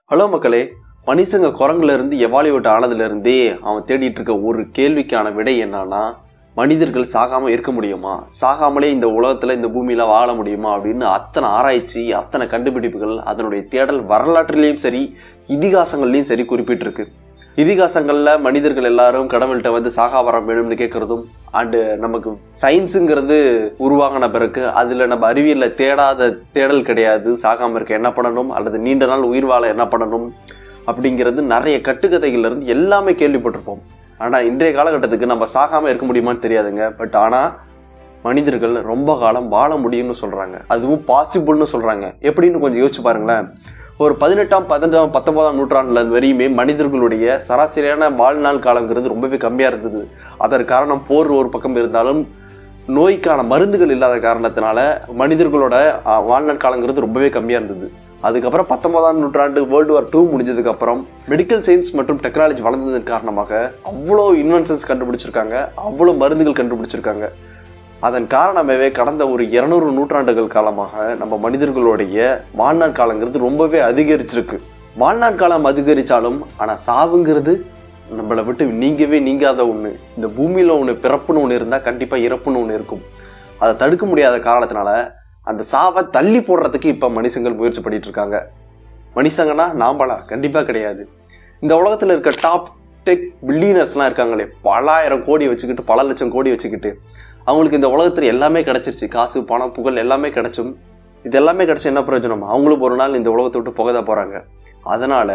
Hello மக்களே மனுஷங்க குரங்குல இருந்து எவாலுவேட் ஆனதுல இருந்தே அவன் தேடிட்டு இருக்க ஒரு கேள்விக்கான விடை என்னன்னா மனிதர்கள் சாகாம இருக்க முடியுமா சாகாமலே இந்த உலகத்துல இந்த பூமியில வாழ முடியுமா அப்படின்னு அத்தனை ஆராய்ச்சி அத்தனை கண்டுபிடிப்புகள் அதனுடைய தேடல் வரலாற்றிலையும் சரி இதிகாசங்கள்லயும் சரி குறிப்பிட்டிருக்கு இதிகாசங்கள்ல மனிதர்கள் எல்லாரும் கடவுள்கிட்ட வந்து சாகா வரம் வேணும்னு கேட்கறதும் அண்டு நமக்கு சயின்ஸுங்கிறது உருவாகின பிறகு அதுல நம்ம அறிவியல்ல தேடாத தேடல் கிடையாது சாகாம இருக்க என்ன பண்ணணும் அல்லது நீண்ட நாள் உயிர் வாழ என்ன பண்ணணும் அப்படிங்கிறது நிறைய கட்டுக்கதைகள்ல இருந்து எல்லாமே கேள்விப்பட்டிருப்போம் ஆனா இன்றைய காலகட்டத்துக்கு நம்ம சாகாம இருக்க முடியுமான்னு தெரியாதுங்க பட் ஆனா மனிதர்கள் ரொம்ப காலம் வாழ முடியும்னு சொல்றாங்க அதுவும் பாசிபிள்னு சொல்றாங்க எப்படின்னு கொஞ்சம் யோசிச்சு பாருங்களேன் ஒரு பதினெட்டாம் பதினஞ்சாம் பத்தொன்பதாம் நூற்றாண்டுல வரையுமே மனிதர்களுடைய சராசரியான வாழ்நாள் காலங்கிறது ரொம்பவே கம்மியா இருந்தது அதற்கு காரணம் போர் ஒரு பக்கம் இருந்தாலும் நோய்க்கான மருந்துகள் இல்லாத காரணத்தினால மனிதர்களோட அஹ், வாழ்நாள் காலங்கிறது ரொம்பவே கம்மியா இருந்தது அதுக்கப்புறம் பத்தொன்பதாம் நூற்றாண்டு வேர்ல்டு வார் டூ முடிஞ்சதுக்கு அப்புறம் மெடிக்கல் சயின்ஸ் மற்றும் டெக்னாலஜி வளர்ந்ததன் காரணமாக அவ்வளோ இன்வென்ஷன்ஸ் கண்டுபிடிச்சிருக்காங்க அவ்வளோ மருந்துகள் கண்டுபிடிச்சிருக்காங்க அதன் காரணமாகவே கடந்த ஒரு இருநூறு நூற்றாண்டுகள் காலமாக நம்ம மனிதர்களுடைய வாழ்நாள் காலங்கிறது ரொம்பவே அதிகரிச்சிருக்கு வாழ்நாள் காலம் அதிகரிச்சாலும் ஆனால் சாவுங்கிறது நம்மளை விட்டு நீங்கவே நீங்காத ஒன்று இந்த பூமியில் ஒன்று பிறப்புன்னு ஒன்று இருந்தால் கண்டிப்பாக இறப்புன்னு ஒன்று இருக்கும் அதை தடுக்க முடியாத காரணத்தினால அந்த சாவை தள்ளி போடுறதுக்கு இப்போ மனுஷங்கள் முயற்சி பண்ணிட்டு இருக்காங்க மனுஷங்கன்னா நாம்பளா கண்டிப்பாக கிடையாது இந்த உலகத்தில் இருக்க டாப் டெக் பில்லியனர்ஸ்லாம் இருக்காங்களே பலாயிரம் கோடி வச்சுக்கிட்டு பல லட்சம் கோடி வச்சுக்கிட்டு அவங்களுக்கு இந்த உலகத்தில் எல்லாமே கிடைச்சிருச்சு காசு பணம் புகழ் எல்லாமே கிடைச்சும் இது எல்லாமே கிடைச்ச என்ன பிரயோஜனம் அவங்களும் ஒரு நாள் இந்த உலகத்தை விட்டு புகதா போகிறாங்க அதனால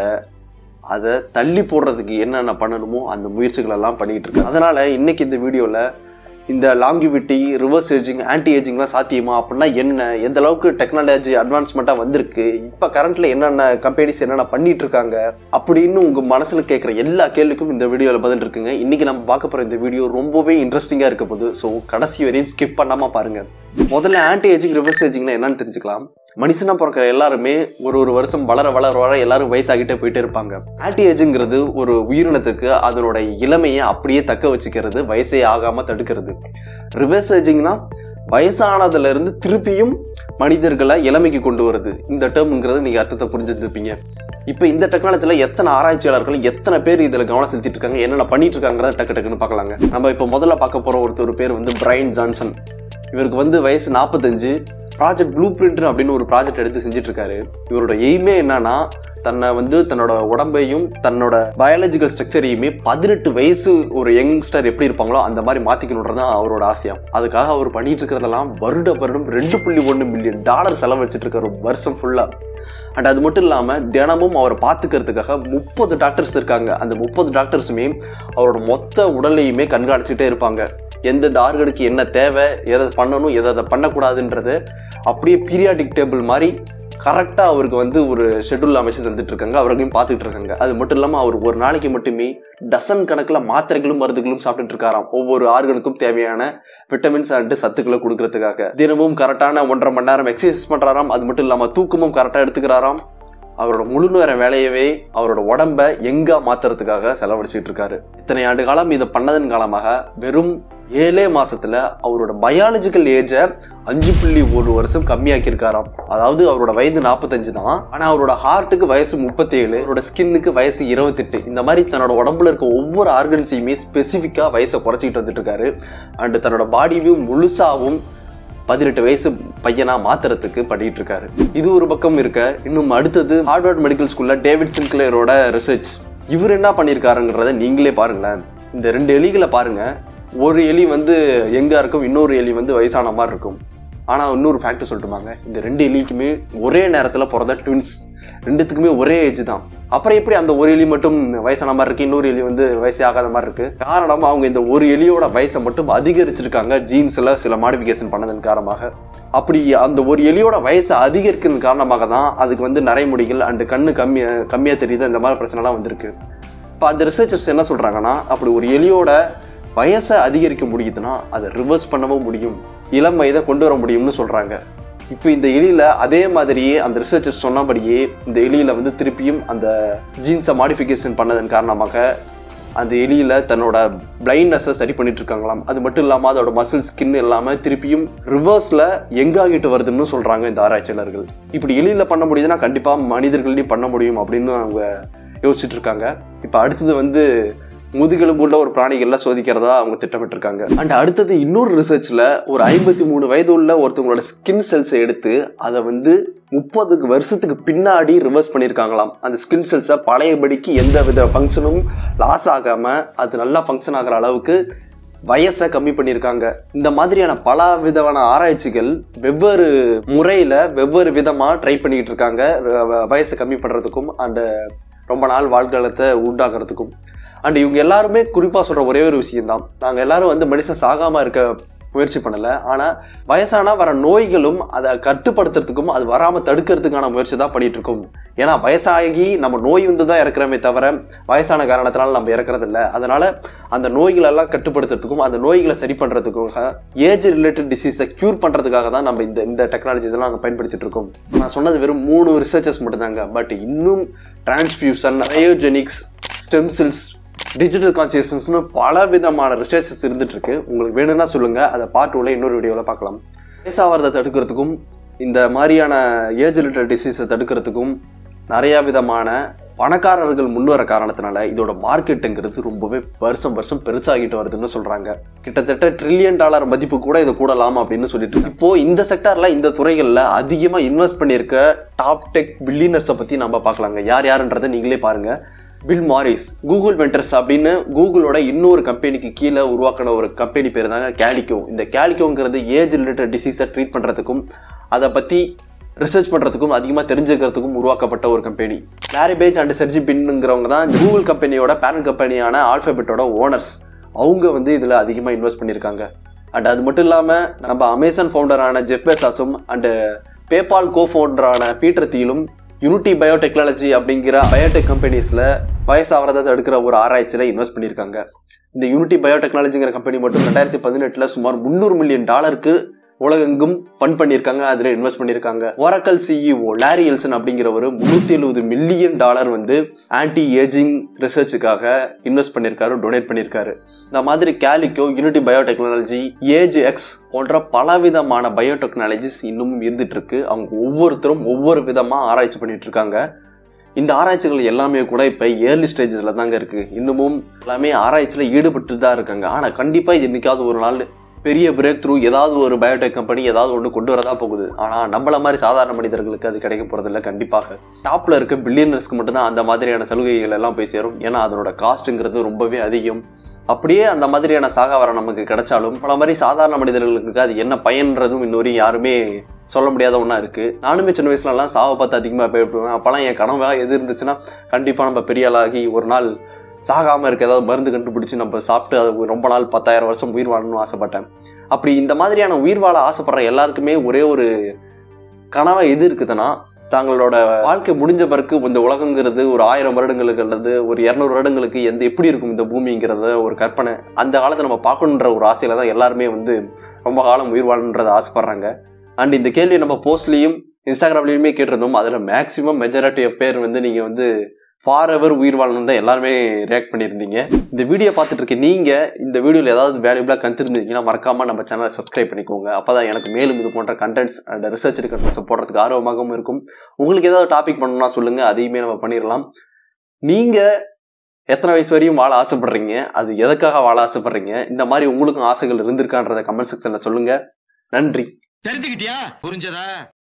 அதை தள்ளி போடுறதுக்கு என்னென்ன பண்ணணுமோ அந்த முயற்சிகள் எல்லாம் பண்ணிட்டு இருக்கு அதனால இன்னைக்கு இந்த வீடியோவில் இந்த லாங்கிவிட்டி ரிவர்ஸ் ஏஜிங் ஆன்டி ஏஜிங்லாம் சாத்தியமா அப்படின்னா என்ன எந்த அளவுக்கு டெக்னாலஜி அட்வான்ஸ்மெண்ட்டாக வந்திருக்கு இப்போ கரண்ட்ல என்னென்ன கம்பெனிஸ் என்னென்ன பண்ணிட்டு இருக்காங்க அப்படின்னு உங்க மனசுல கேட்குற எல்லா கேள்விக்கும் இந்த வீடியோவில் பதில் இருக்குங்க இன்னைக்கு நம்ம பார்க்க போற இந்த வீடியோ ரொம்பவே இன்ட்ரெஸ்டிங்காக இருக்க போகுது ஸோ கடைசி வரையும் ஸ்கிப் பண்ணாம பாருங்க முதல்ல ஆன்டி ஏஜிங் ரிவர்ஸ் ஏஜிங்னா என்னன்னு தெரிஞ்சுக்கலாம் மனுஷனா பிறக்கிற எல்லாருமே ஒரு ஒரு வருஷம் வளர வளர வளர எல்லாரும் வயசாகிட்டே போயிட்டே இருப்பாங்க ஆன்டி ஏஜுங்கிறது ஒரு உயிரினத்துக்கு அதனோட இளமையை அப்படியே தக்க வச்சுக்கிறது வயசே ஆகாம தடுக்கிறது ரிவர்ஸ் ஏஜிங்னா வயசானதுல இருந்து திருப்பியும் மனிதர்களை இளமைக்கு கொண்டு வருது இந்த டேர்ம்ங்கிறது நீங்க அர்த்தத்தை புரிஞ்சுருப்பீங்க இப்போ இந்த டெக்னாலஜியில் எத்தனை ஆராய்ச்சியாளர்கள் எத்தனை பேர் இதில் கவனம் செலுத்திட்டு இருக்காங்க என்னென்ன பண்ணிட்டு இருக்காங்கிறத டக்கு டக்குன்னு பார்க்கலாங்க நம்ம இப்போ முதல்ல பார்க்க போற ஒருத்தர் பேர் வந்து பிரைன் ஜான்சன் இவருக்கு வந்து வயசு நாற்பத்தஞ்சு ப்ராஜெக்ட் ப்ளூ பிரிண்ட் அப்படின்னு ஒரு ப்ராஜெக்ட் எடுத்து செஞ்சுட்டு இருக்காரு இவரோட எய்மே என்னன்னா தன்னை வந்து தன்னோட உடம்பையும் தன்னோட பயாலஜிக்கல் ஸ்ட்ரக்சரையுமே பதினெட்டு வயசு ஒரு யங்ஸ்டர் எப்படி இருப்பாங்களோ அந்த மாதிரி மாத்திக்கணுன்றது தான் அவரோட ஆசையம் அதுக்காக அவர் பண்ணிட்டு இருக்கிறதெல்லாம் வருட வருடம் ரெண்டு புள்ளி ஒன்று மில்லியன் டாலர் செலவழிச்சிட்டு இருக்காரு ஒரு வருஷம் ஃபுல்லா அண்ட் அது மட்டும் இல்லாமல் தினமும் அவரை பார்த்துக்கிறதுக்காக முப்பது டாக்டர்ஸ் இருக்காங்க அந்த முப்பது டாக்டர்ஸுமே அவரோட மொத்த உடலையுமே கண்காணிச்சுட்டே இருப்பாங்க எந்தெந்த ஆர்கனுக்கு என்ன தேவை எதை பண்ணணும் எதை எதை பண்ணக்கூடாதுன்றது அப்படியே பீரியாடிக் டேபிள் மாதிரி கரெக்டாக அவருக்கு வந்து ஒரு ஷெட்யூல் அமைச்சு தந்துட்டு இருக்காங்க அவரையும் பார்த்துட்டு இருக்காங்க அது மட்டும் இல்லாமல் அவர் ஒரு நாளைக்கு மட்டுமே டசன் கணக்கில் மாத்திரைகளும் மருந்துகளும் சாப்பிட்டுட்டு இருக்காராம் ஒவ்வொரு ஆர்கனுக்கும் தேவையான விட்டமின்ஸ் அண்ட் சத்துக்களை கொடுக்கறதுக்காக தினமும் கரெக்டான ஒன்றரை மணி நேரம் எக்ஸசைஸ் பண்றாராம் அது மட்டும் இல்லாமல் தூக்கமும் கரெக்டாக எடுத்துக்கிறாராம் அவரோட முழு நேர வேலையவே அவரோட உடம்ப எங்க மாத்துறதுக்காக செலவழிச்சிட்டு இருக்காரு இத்தனை ஆண்டு காலம் இதை பண்ணதன் காலமாக வெறும் ஏழே மாசத்துல அவரோட பயாலஜிக்கல் ஏஜை அஞ்சு புள்ளி ஒரு வருஷம் கம்மியாக்கி இருக்காராம் அதாவது அவரோட வயது நாற்பத்தஞ்சு தான் ஆனா அவரோட ஹார்ட்டுக்கு வயசு முப்பத்தி ஏழு அவரோட ஸ்கின்னுக்கு வயசு இருபத்தெட்டு இந்த மாதிரி தன்னோட உடம்புல இருக்க ஒவ்வொரு ஆர்கன்ஸையுமே ஸ்பெசிஃபிக்கா வயசை குறைச்சிக்கிட்டு வந்துட்டு இருக்காரு அண்ட் தன்னோட பாடியும் முழுசாவும் பதினெட்டு வயசு பையனா மாத்துறதுக்கு பண்ணிட்டு இருக்காரு இது ஒரு பக்கம் இருக்க இன்னும் அடுத்தது ஹார்வர்ட் மெடிக்கல் ஸ்கூல்ல டேவிட் சின்க்ளேரோட ரிசர்ச் இவர் என்ன பண்ணியிருக்காருங்கிறத நீங்களே பாருங்களேன் இந்த ரெண்டு எலிகளை பாருங்க ஒரு எலி வந்து எங்க இருக்கும் இன்னொரு எலி வந்து வயசான மாதிரி இருக்கும் ஆனா இன்னொரு ஃபேக்ட் சொல்லட்டுமாங்க இந்த ரெண்டு எலிக்குமே ஒரே நேரத்துல பிறந்த ட்வின்ஸ் ரெண்டுத்துக்குமே ஒரே ஏஜ் தான் அப்புறம் எப்படி அந்த ஒரு எலி மட்டும் வயசான மாதிரி இருக்கு இன்னொரு எலி வந்து வயசே ஆகாத மாதிரி இருக்கு காரணம் அவங்க இந்த ஒரு எலியோட வயசை மட்டும் அதிகரிச்சிருக்காங்க ஜீன்ஸ்ல சில மாடிஃபிகேஷன் பண்ணதன் காரணமாக அப்படி அந்த ஒரு எலியோட வயசை அதிகரிக்கிறது காரணமாக தான் அதுக்கு வந்து நரைமுடிகள் அண்டு கண்ணு கம்மியா கம்மியா தெரியுது இந்த மாதிரி பிரச்சனைலாம் வந்திருக்கு இப்போ அந்த ரிசர்ச்சர்ஸ் என்ன சொல்றாங்கன்னா அப்படி ஒரு எலியோட வயசை அதிகரிக்க முடியுதுன்னா அதை ரிவர்ஸ் பண்ணவும் முடியும் இளம் வயதை கொண்டு வர முடியும்னு சொல்றாங்க இப்போ இந்த எலியில அதே மாதிரியே அந்த ரிசர்ச்சர்ஸ் சொன்னபடியே இந்த எலியில வந்து திருப்பியும் அந்த ஜீன்ஸை மாடிஃபிகேஷன் பண்ணதன் காரணமாக அந்த எலியில தன்னோட பிளைண்ட்னஸை சரி பண்ணிட்டு இருக்காங்களாம் அது மட்டும் இல்லாமல் அதோட மசில் ஸ்கின் இல்லாமல் திருப்பியும் ரிவர்ஸில் எங்காகிட்டு வருதுன்னு சொல்கிறாங்க இந்த ஆராய்ச்சியாளர்கள் இப்படி எலியில் பண்ண முடியுதுன்னா கண்டிப்பாக மனிதர்களையும் பண்ண முடியும் அப்படின்னு அவங்க யோசிச்சுட்டு இருக்காங்க இப்போ அடுத்தது வந்து முதுகெலும்புள்ள ஒரு பிராணிகள்ல சோதிக்கிறதா அவங்க திட்டமிட்டிருக்காங்க அண்ட் அடுத்தது இன்னொரு ரிசர்ச்ல ஒரு ஐம்பத்தி மூணு வயது உள்ள ஒருத்தவங்களோட ஸ்கின் செல்ஸை எடுத்து அதை வந்து முப்பது வருஷத்துக்கு பின்னாடி ரிவர்ஸ் பண்ணியிருக்காங்களாம் அந்த ஸ்கின் செல்ஸை பழையபடிக்கு எந்த வித ஃபங்க்ஷனும் லாஸ் ஆகாம அது நல்லா ஃபங்க்ஷன் ஆகிற அளவுக்கு வயசை கம்மி பண்ணியிருக்காங்க இந்த மாதிரியான பல விதமான ஆராய்ச்சிகள் வெவ்வேறு முறையில் வெவ்வேறு விதமாக ட்ரை பண்ணிக்கிட்டு இருக்காங்க வ- வயசை கம்மி பண்ணுறதுக்கும் அண்ட் ரொம்ப நாள் வாழ்காலத்தை உண்டாக்குறதுக்கும் அண்ட் இவங்க எல்லாருமே குறிப்பாக சொல்கிற ஒரே ஒரு விஷயம்தான் நாங்கள் எல்லாரும் வந்து மனுஷன் சாகாமல் இருக்க முயற்சி பண்ணல ஆனால் வயசானா வர நோய்களும் அதை கட்டுப்படுத்துறதுக்கும் அது வராமல் தடுக்கிறதுக்கான முயற்சி தான் பண்ணிட்டு இருக்கோம் ஏன்னா வயசாகி நம்ம நோய் வந்து தான் இறக்குறமே தவிர வயசான காரணத்தினால நம்ம இறக்குறது இல்லை அதனால அந்த நோய்களை எல்லாம் கட்டுப்படுத்துறதுக்கும் அந்த நோய்களை சரி பண்ணுறதுக்காக ஏஜ் ரிலேட்டட் டிசீஸை க்யூர் பண்ணுறதுக்காக தான் நம்ம இந்த இந்த டெக்னாலஜி இதெல்லாம் நாங்கள் பயன்படுத்திட்டு இருக்கோம் நான் சொன்னது வெறும் மூணு ரிசர்ச்சஸ் மட்டும்தாங்க பட் இன்னும் transfusion cryogenics stem cells digital கான்சியஸ்னஸ்னு பல விதமான ரிசர்ச்சஸ் இருந்துட்டு இருக்கு உங்களுக்கு வேணும்னா சொல்லுங்க அதை பார்ட் உள்ள இன்னொரு வீடியோவில் பார்க்கலாம் வயசாவரதை தடுக்கிறதுக்கும் இந்த மாதிரியான ஏஜ் ரிலேட்டட் டிசீஸை தடுக்கிறதுக்கும் நிறைய விதமான பணக்காரர்கள் முன்வர காரணத்தினால இதோட மார்க்கெட்டுங்கிறது ரொம்பவே வருஷம் வருஷம் பெருசாகிட்டு வருதுன்னு சொல்றாங்க கிட்டத்தட்ட ட்ரில்லியன் டாலர் மதிப்பு கூட இது கூடலாம் அப்படின்னு சொல்லிட்டு இருக்கு. இப்போ இந்த செக்டார்ல இந்த துறைகள்ல அதிகமா இன்வெஸ்ட் பண்ணியிருக்க டாப் டெக் பில்லியனர்ஸை பத்தி நம்ம பார்க்கலாங்க யார் யாருன்றதை நீங்களே பாருங்க பில் மாரிஸ் கூகுள் வெண்டர்ஸ் அப்படின்னு கூகுளோட இன்னொரு கம்பெனிக்கு கீழே உருவாக்கின ஒரு கம்பெனி பேர் தாங்க கேலிகோ இந்த கேலிகோங்கிறது ஏஜ் ரிலேட்டட் டிசீஸை ட்ரீட் பண்ணுறதுக்கும் அதை பற்றி ரிசர்ச் பண்ணுறதுக்கும் அதிகமாக தெரிஞ்சுக்கிறதுக்கும் உருவாக்கப்பட்ட ஒரு கம்பெனி கிளாரிபேஜ் அண்ட் செர்ஜி பின்னுங்கிறவங்க தான் இந்த கூகுள் கம்பெனியோட பேரண்ட் கம்பெனியான ஆல்ஃபபெட்டோட ஓனர்ஸ் அவங்க வந்து இதில் அதிகமாக இன்வெஸ்ட் பண்ணியிருக்காங்க அண்ட் அது மட்டும் இல்லாமல் நம்ம அமேசான் ஃபவுண்டரான ஜெஃப் பெசாஸும் அண்டு பேபால் கோ ஃபவுண்டரான பீட்டர் தீலும் யூனிட்டி பயோடெக்னாலஜி அப்படிங்கிற பயோடெக் கம்பெனிஸில் வயசாகிறத தடுக்கிற ஒரு ஆராய்ச்சியில் இன்வெஸ்ட் பண்ணியிருக்காங்க இந்த யூனிட்டி பயோடெக்னாலஜிங்கிற கம்பெனி மட்டும் ரெண்டாயிரத்தி பதினெட்டில் சுமார் முந்நூறு மில்லியன் டாலருக்கு உலகெங்கும் ஃபண்ட் பண்ணியிருக்காங்க அதில் இன்வெஸ்ட் பண்ணியிருக்காங்க ஒரக்கல் சிஇஓ லாரி எல்சன் அப்படிங்கிறவர் முந்நூற்றி எழுபது மில்லியன் டாலர் வந்து ஆன்டி ஏஜிங் ரிசர்ச்சுக்காக இன்வெஸ்ட் பண்ணியிருக்காரு டொனேட் பண்ணியிருக்காரு இந்த மாதிரி Calico Unity Biotechnology AgeX போன்ற பலவிதமான பயோடெக்னாலஜிஸ் இன்னமும் இருந்துட்டு இருக்கு அவங்க ஒவ்வொருத்தரும் ஒவ்வொரு விதமாக ஆராய்ச்சி பண்ணிட்டு இருக்காங்க இந்த ஆராய்ச்சிகள் எல்லாமே கூட இப்போ ஏர்லி ஸ்டேஜஸில் தாங்க இருக்குது இன்னமும் எல்லாமே ஆராய்ச்சியில் ஈடுபட்டு தான் இருக்காங்க ஆனால் கண்டிப்பாக என்னைக்காவது ஒரு நாள் பெரிய பிரேக் த்ரூ ஏதாவது ஒரு பயோடெக் கம்பெனி ஏதாவது ஒன்று கொண்டு வரதா போகுது ஆனால் நம்மள மாதிரி சாதாரண மனிதர்களுக்கு அது கிடைக்க போகிறதில்ல கண்டிப்பாக டாப்பில் இருக்க பில்லியனர்ஸ்க்கு மட்டும்தான் அந்த மாதிரியான சலுகைகள் எல்லாம் போய் சேரும் ஏன்னா அதனோட காஸ்ட்டுங்கிறது ரொம்பவே அதிகம் அப்படியே அந்த மாதிரியான சாகாவரம் நமக்கு கிடைச்சாலும் பல மாதிரி சாதாரண மனிதர்களுக்கு அது என்ன பயன்றதும் இன்னொரு யாருமே சொல்ல முடியாத ஒன்றா இருக்குது நானுமே சின்ன வயசுலலாம் சாவை பார்த்து அதிகமாக பயப்படுவேன் அப்போலாம் என் கனவாக எது இருந்துச்சுன்னா கண்டிப்பாக நம்ம பெரிய ஆளாகி ஒரு நாள் சாகாமல் இருக்க ஏதாவது மருந்து கண்டுபிடிச்சு நம்ம சாப்பிட்டு அது ரொம்ப நாள் பத்தாயிரம் வருஷம் உயிர் வாழணும்னு ஆசைப்பட்டேன் அப்படி இந்த மாதிரியான உயிர் வாழ ஆசைப்படுற எல்லாருக்குமே ஒரே ஒரு கனவை எது இருக்குதுன்னா தங்களோட வாழ்க்கை முடிஞ்ச பிறகு இந்த உலகங்கிறது ஒரு ஆயிரம் வருடங்களுக்கு அல்லது ஒரு இரநூறு வருடங்களுக்கு எந்த எப்படி இருக்கும் இந்த பூமிங்கிறத ஒரு கற்பனை அந்த காலத்தை நம்ம பார்க்கணுன்ற ஒரு ஆசையில தான் எல்லாருமே வந்து ரொம்ப காலம் உயிர் வாழணுன்றதை ஆசைப்படுறாங்க அண்ட் இந்த கேள்வி நம்ம போஸ்ட்லேயும் இன்ஸ்டாகிராம்லேயுமே கேட்டிருந்தோம் அதில் மேக்ஸிமம் மெஜாரிட்டி ஆஃப் பேர் வந்து நீங்கள் வந்து ஃபார் எவர் உயிர் வாழணும் தான் எல்லாருமே ரியாக்ட் பண்ணியிருந்தீங்க இந்த வீடியோ பார்த்துட்டு இருக்க நீங்கள் இந்த வீடியோவில் ஏதாவது வேல்யூபிளாக கற்றுருந்தீங்கன்னா மறக்காமல் நம்ம சேனலை சப்ஸ்கிரைப் பண்ணிக்கோங்க அப்போ தான் எனக்கு மேலும் இது போன்ற கண்டென்ட்ஸ் அண்ட் ரிசர்ச் கண்டென்ட்ஸ் போடுறதுக்கு ஆர்வமாகவும் இருக்கும் உங்களுக்கு ஏதாவது டாபிக் பண்ணணும்னா சொல்லுங்கள் அதையுமே நம்ம பண்ணிடலாம் நீங்கள் எத்தனை வயசு வரையும் வாழ ஆசைப்படுறீங்க அது எதுக்காக வாழ ஆசைப்படுறீங்க இந்த மாதிரி உங்களுக்கும் ஆசைகள் இருந்திருக்கான்றத கமெண்ட் செக்ஷனில் சொல்லுங்கள் நன்றி தெரிஞ்சுக்கிட்டியா புரிஞ்சதா